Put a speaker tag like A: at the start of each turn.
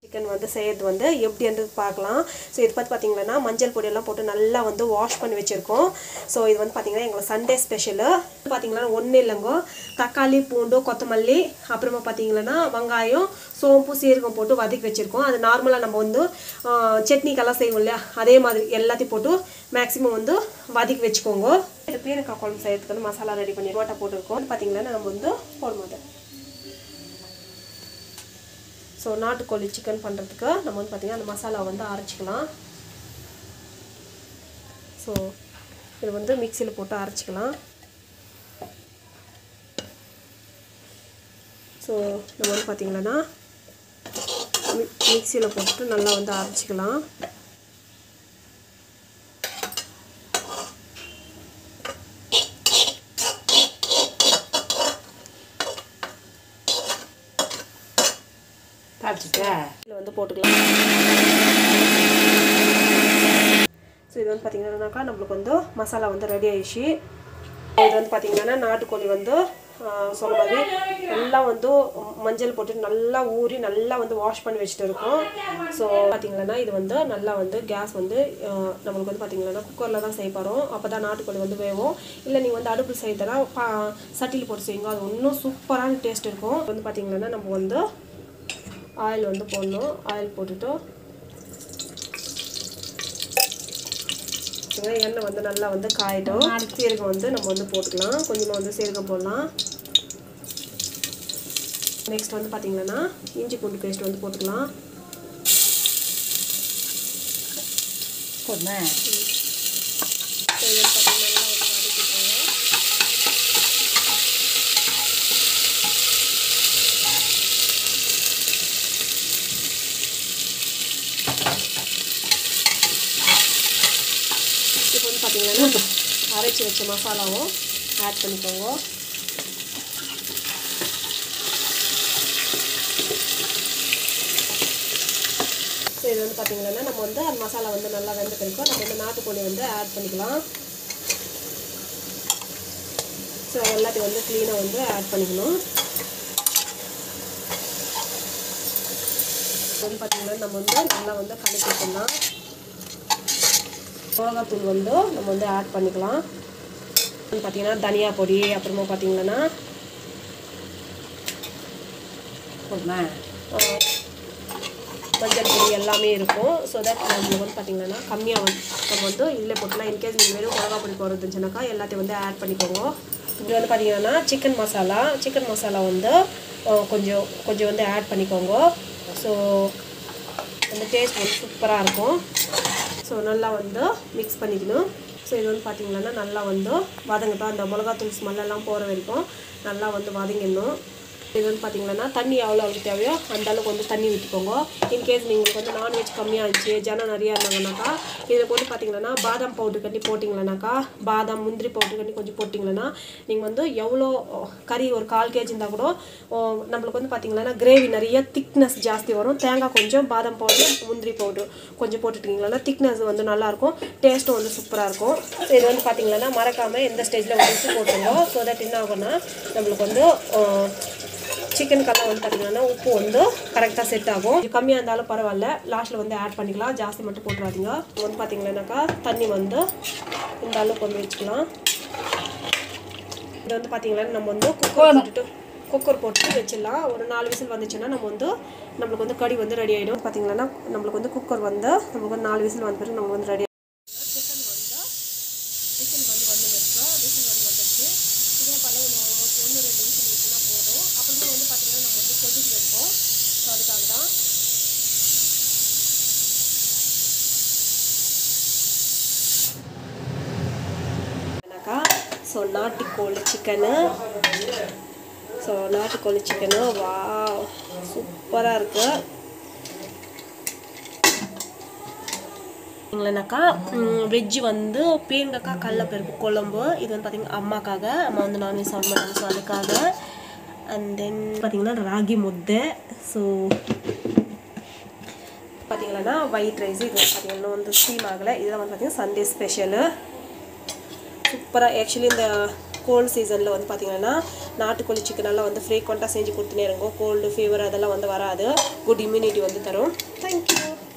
A: chicken வந்து செய்யறது வந்து எப்படின்றது பார்க்கலாம் ஸோ இது பார்த்து பார்த்தீங்கன்னா மஞ்சள் பொடியெல்லாம் போட்டு நல்லா வந்து வாஷ் பண்ணி வச்சுருக்கோம் ஸோ இது வந்து பார்த்தீங்கன்னா எங்களுக்கு சண்டே ஸ்பெஷலு பார்த்தீங்கன்னா ஒன்றும் இல்லைங்க தக்காளி பூண்டு கொத்தமல்லி அப்புறமா பார்த்தீங்கன்னா வெங்காயம் சோம்பு சீரகம் போட்டு வதக்கி வச்சுருக்கோம் அது நார்மலாக நம்ம வந்து ஆ, சட்னிக்கெல்லாம் செய்வோம் இல்லையா அதே மாதிரி எல்லாத்தையும் போட்டு மேக்ஸிமம் வந்து வதக்கி வச்சுக்கோங்க இது பீனக்காய் குழம்பு செய்யறதுக்கு வந்து மசாலா ரெடி பண்ணி ரோட்டை போட்டிருக்கோம் பார்த்தீங்கன்னா நம்ம வந்து போடும்போது ஸோ நாட்டுக்கோழி சிக்கன் பண்ணுறதுக்கு நம்ம வந்து பார்த்திங்கன்னா அந்த மசாலா வந்து அரைச்சிக்கலாம் ஸோ இது வந்து மிக்சியில் போட்டு அரைச்சிக்கலாம் ஸோ நம்ம வந்து பார்த்திங்கன்னா மிக்சியில் போட்டு நல்லா வந்து அரைச்சிக்கலாம்
B: தாளிச்சிட்டா
A: இதில் வந்து போட்டுக்கலாம் ஸோ இது வந்து பார்த்தீங்கன்னாக்கா நம்மளுக்கு வந்து மசாலா வந்து ரெடி ஆயிடுச்சு இது வந்து பார்த்தீங்கன்னா நாட்டுக்கோழி வந்து ஆஹ், சொன்ன மாதிரி நல்லா வந்து மஞ்சள் போட்டு நல்லா ஊறி நல்லா வந்து வாஷ் பண்ணி வச்சுட்டு இருக்கோம் ஸோ பார்த்தீங்கன்னா இது வந்து நல்லா வந்து கேஸ் வந்து ஆஹ், நம்மளுக்கு வந்து பார்த்தீங்கன்னா குக்கரில் தான் செய்ய போகிறோம் அப்போ தான் நாட்டுக்கோழி வந்து வேகும் இல்லை நீங்கள் வந்து அடுப்பில் செய்தனா பா சட்டியில் போட்டு செய்யுங்க அது இன்னும் சூப்பரான டேஸ்ட் இருக்கும் வந்து பார்த்தீங்கன்னா நம்ம வந்து ஆயில் வந்து போடணும் ஆயில் போட்டுட்டு பாத்தீங்கன்னா எண்ணெய் வந்து நல்லா வந்து காயிட்டும் சீரகம் வந்து நம்ம வந்து போட்டுக்கலாம் கொஞ்சமாக வந்து சீரகம் போடலாம் நெக்ஸ்ட் வந்து பார்த்தீங்கன்னா இஞ்சி பூண்டு பேஸ்ட் வந்து போட்டுக்கலாம்
B: போதுமா
A: So, இது வந்து பார்த்தீங்கன்னா நல்லா வந்து வதக்கிக்கோங்க இப்போ வந்து பார்த்தீங்கன்னா அரைச்சி வச்ச மசாலாவும் ஆட் பண்ணிக்கோங்க ஸோ இது வந்து பார்த்தீங்கன்னா நம்ம வந்து அந்த மசாலா வந்து நல்லா வெந்த பிறகு நம்ம வந்து நாட்டுக்கோழி வந்து ஆட் பண்ணிக்கலாம் ஸோ எல்லாத்தையும் வந்து க்ளீனாக வந்து ஆட் பண்ணிக்கணும் இது வந்து பார்த்தீங்கன்னா நம்ம வந்து நல்லா வந்து கலக்கி விட்டுடலாம் மிளகாத்தூள் வந்து நம்ம வந்து ஆட் பண்ணிக்கலாம் வந்து பார்த்தீங்கன்னா தனியா பொடி அப்புறமா பார்த்தீங்கன்னா
B: போதுமா
A: ஆஹ், மஞ்சள் பொடி எல்லாமே இருக்கும் ஸோ தட் நம்மளுக்கு வந்து பார்த்தீங்கன்னா கம்மியாக வந்து நம்ம வந்து இதில் போட்டுலாம் இன்கேஸ் நீங்கள் வெறும் மிளகா பொடி போடுறதுச்சுனாக்கா எல்லாத்தையும் வந்து ஆட் பண்ணிக்கோங்க இது வந்து பார்த்தீங்கன்னா சிக்கன் மசாலா சிக்கன் மசாலா வந்து ஆஹ், கொஞ்சம் கொஞ்சம் வந்து ஆட் பண்ணிக்கோங்க ஸோ அந்த டேஸ்ட் வந்து சூப்பராக இருக்கும் ஸோ நல்லா வந்து மிக்ஸ் பண்ணிக்கணும் ஸோ இது வந்து பார்த்தீங்கன்னா நல்லா வந்து வதங்கட்டும் அந்த மிளகாத்தூள் ஸ்மெல்லாம் போகிற வரைக்கும் நல்லா வந்து வதங்கிடணும் இது வந்து பார்த்தீங்கன்னா தண்ணி எவ்வளோ அளவுக்கு தேவையோ அந்த அளவுக்கு வந்து தண்ணி ஊற்றிக்கோங்க இன்கேஸ் நீங்கள் வந்து நான்வெஜ் கம்மியாக இருந்துச்சு ஜனம் நிறையா இருந்தாங்கனாக்கா இதில் வந்து பார்த்தீங்கன்னா பாதாம் பவுடர் கட்டி போட்டிங்களேனாக்கா பாதாம் முந்திரி பவுடர் கட்டி கொஞ்சம் போட்டிங்களேன்னா நீங்கள் வந்து எவ்வளோ கறி ஒரு கால் கேஜி இருந்தால் கூட ஓ, நம்மளுக்கு வந்து பார்த்தீங்கன்னா கிரேவி நிறைய திக்னஸ் ஜாஸ்தி வரும் தேங்காய் கொஞ்சம் பாதாம் பவுடர் முந்திரி பவுடர் கொஞ்சம் போட்டுட்டிங்கன்னா திக்னஸ் வந்து நல்லாயிருக்கும் டேஸ்ட்டும் வந்து சூப்பராக இருக்கும் ஸோ இது வந்து பார்த்தீங்கன்னா மறக்காமல் எந்த ஸ்டேஜில் வந்து உப்பு போட்டுருங்க ஸோ தட் என்ன ஆகும்னா நம்மளுக்கு வந்து சிக்கனுக்கெல்லாம் வந்து பார்த்தீங்கன்னா உப்பு வந்து கரெக்டாக செட் ஆகும் இது கம்மியாக இருந்தாலும் பரவாயில்ல லாஸ்ட்டில் வந்து ஆட் பண்ணிக்கலாம் ஜாஸ்தி மட்டும் போட்டுறாதீங்க இது வந்து பார்த்தீங்கன்னாக்கா தண்ணி வந்து இந்த அளவுக்கு வந்து வச்சுக்கலாம் இது வந்து பார்த்தீங்கன்னா நம்ம வந்து குக்கர் போட்டுட்டு குக்கர் போட்டு வச்சிடலாம் ஒரு நாலு விசில் வந்துச்சுன்னா நம்ம வந்து நம்மளுக்கு வந்து கறி வந்து ரெடி ஆகிடும் பார்த்தீங்கன்னா நம்மளுக்கு வந்து குக்கர் வந்து நம்மளுக்கு வந்து நாலு விசில் வந்த பிறகு நம்மளுக்கு வந்து ரெடி சிக்கன் வந்து விசில் வந்து வந்து நிற்கும் விசில் வந்து வந்துச்சு இதே போல் ஒன்று ஒன்று ரெண்டு விசில் வச்சுனா போதும் அப்புறமா வந்து பார்த்தீங்கன்னா நம்ம வந்து கொதிக்க வைப்போம் ஸோ அதுக்காக தான் என்னக்கா ஸோ நாட்டுக்கோழி சிக்கனு ஸோ நாட்டுக்கோழி சிக்கனு வா சூப்பராக இருக்குது இல்லைனாக்கா வெஜ்ஜு வந்து பீங்கக்காய் கடலப்பருப்பு குழம்பு இது வந்து பார்த்திங்கன்னா அம்மாக்காக அம்மா வந்து நான்வெஜ் சாப்பிட மாட்டாங்க ஸோ அதுக்காக அண்ட் தென் பார்த்திங்கன்னா ராகி முத்தை ஸோ பார்த்தீங்கன்னா ஒயிட் ரைஸ் இது பார்த்தீங்கன்னா வந்து ஸ்டீம் ஆகலை இதெல்லாம் வந்து பார்த்திங்கன்னா சண்டே ஸ்பெஷலு சூப்பராக ஆக்சுவலி இந்த கோல்ட் சீசனில் வந்து பார்த்திங்கன்னா நாட்டுக்கோழி சிக்கனெல்லாம் வந்து ஃப்ரீக்வெண்ட்டாக செஞ்சு கொடுத்துனே இருங்கோ கோல்டு ஃபீவர் அதெல்லாம் வந்து வராது குட் இம்யூனிட்டி வந்து தரும் தேங்க்யூ